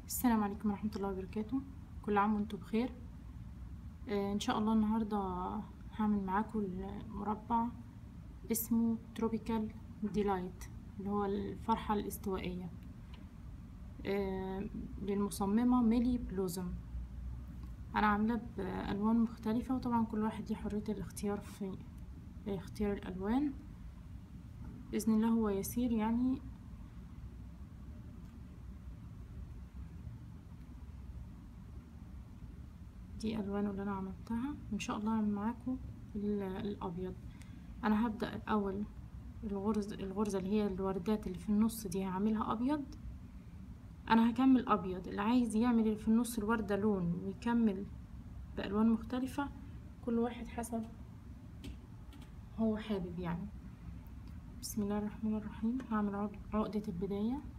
السلام عليكم ورحمة الله وبركاته كل عام وانتم بخير آه ان شاء الله النهاردة هعمل معاكم المربع اسمه تروبيكال ديلايت اللي هو الفرحة الاستوائية آه للمصممة ميلي بلوزم انا عاملة بألوان مختلفة وطبعا كل واحد ليه حرية الاختيار في اختيار الألوان بإذن الله هو يسير يعني دي الوان اللي انا عملتها ان شاء الله هعمل معاكم الابيض انا هبدا الاول الغرز الغرزه اللي هي الوردات اللي في النص دي هعملها ابيض انا هكمل ابيض اللي عايز يعمل اللي في النص الورده لون ويكمل بالوان مختلفه كل واحد حسب هو حابب يعني بسم الله الرحمن الرحيم هعمل عقده البدايه